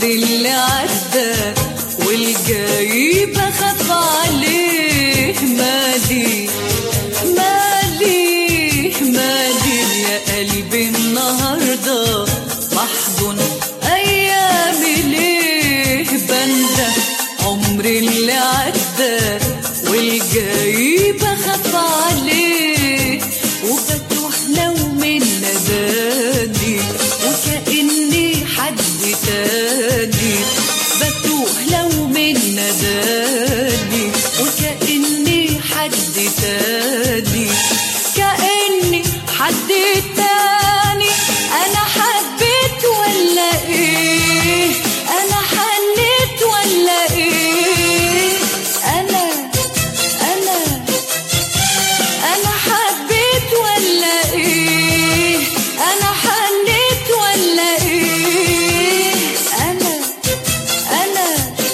اللي عدى والجاي بخاف عليه مالي مالي مالي يا قلبي النهارده محضن ايامي ليه بنده عمري اللي عدى والجاي بخاف عليه وبتوه لو من نداني وكأني حد تاني بتوه لو من نداني وكأني حد تاني كأني حد تاني أنا حبيت ولا إيه أنا حنيت ولا إيه أنا أنا أنا حبيت ولا إيه أنا حنيت ولا إيه أنا أنا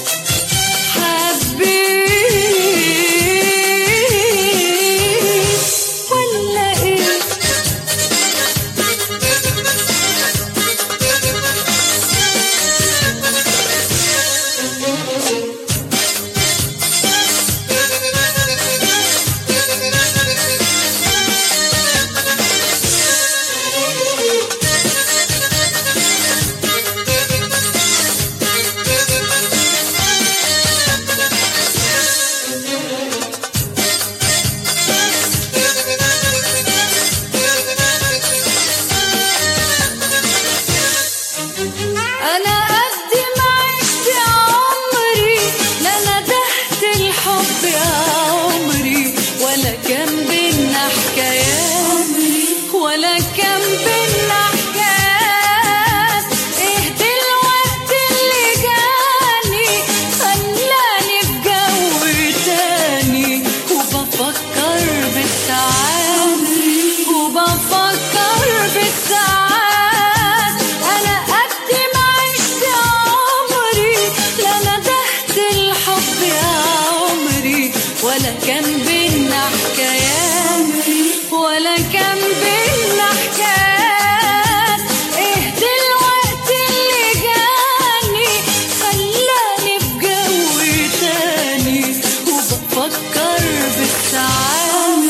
حبيت ولا إيه أنا قد ما عشت عمري لا ندهت الحب يا عمري ولا كان بينا حكايات ولا كان بينا حكايات إيه دلوقتي اللي جاني خلاني في جو تاني وبفكر بالساعات وبفكر بالساعات أنا قد ما عشت عمري لا ندهت الحب يا عمري ولا كان بينا حكايات ولا كان بينا حكايات ايه دلوقتي اللي جاني خلاني في جو تاني وبفكر بالساعات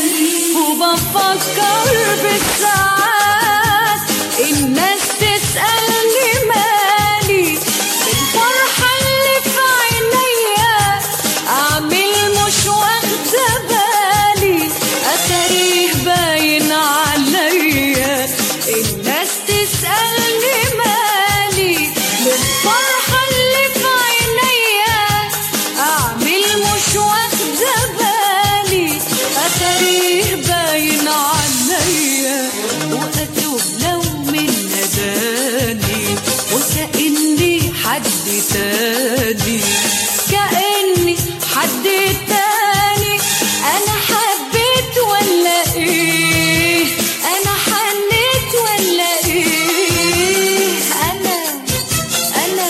وبفكر بالساعات الناس تسألني مالي بالفرحة اللي في عينيا أعمل مش واخدة بالي أتاريه باين عليا الناس تسألني مالي بالفرحة اللي في عينيا أعمل مش واخدة بالي أتاريه باين عليا وأتوب لو من نداني وكأني حد تاني كأني حد تاني أنا حبيت ولا إيه أنا حنيت ولا إيه أنا أنا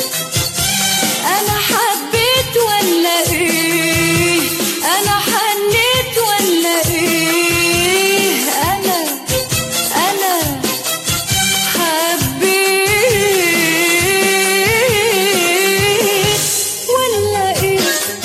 أنا حبيت ولا إيه أنا حنيت ولا إيه أنا أنا حبيت ولا إيه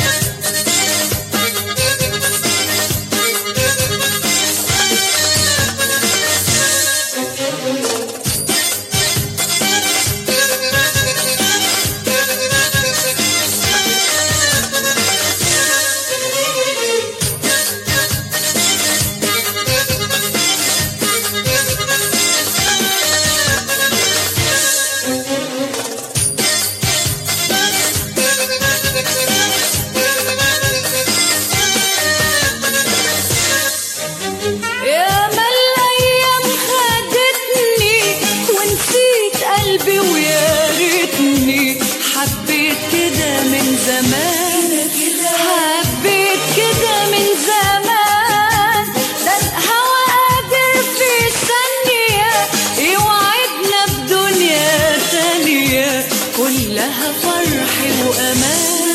يا ما الأيام خدتني ونسيت قلبي ويا ريتني حبيت كده من زمان حبيت كده من زمان ده الهوى قادر في ثانية يوعدنا بدنيا تانية كلها فرح وأمان